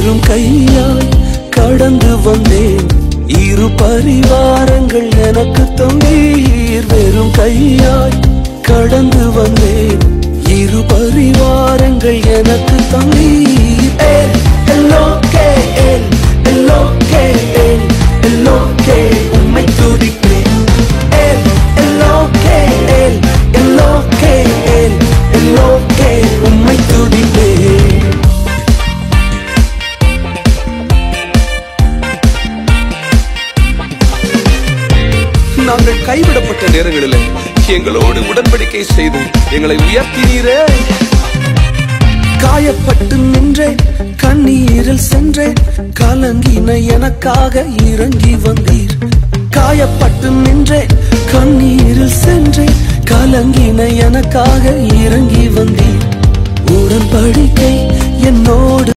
வெறும் கையாய் கடந்து வந்தேன் இரு பரிவாரங்கள் எனக்கு தந்தீர் வெறும் கையாய் கடந்து வந்தேன் இரு பரிவாரங்கள் எனக்கு தந்தீர் ஏல், எல்லோக்கே, ஏல், எல்லோக்கே, ஏல், எல்லோக்கே, உம்மை துதிக்கிறேன். ஏல், எல்லோக்கே, ஏல், எல்லோக்கே, ஏல், எல்லோக்கே, உம்மை துதிக்கிறேன். நாங்கள் கைவிடப்பட்ட நேரங்களில் எங்களோடு உடன்படிக்கை செய்து எங்களை உயர்த்தினீரே காயப்பட்டு நின்றேன் கண்ணீரில் சென்றேன் கலங்கின எனக்காக இறங்கி வந்தீர் காயப்பட்டு நின்றேன் கண்ணீரில் சென்றேன் கலங்கின எனக்காக இறங்கி வந்தீர் உடன்படிக்கை என்னோடு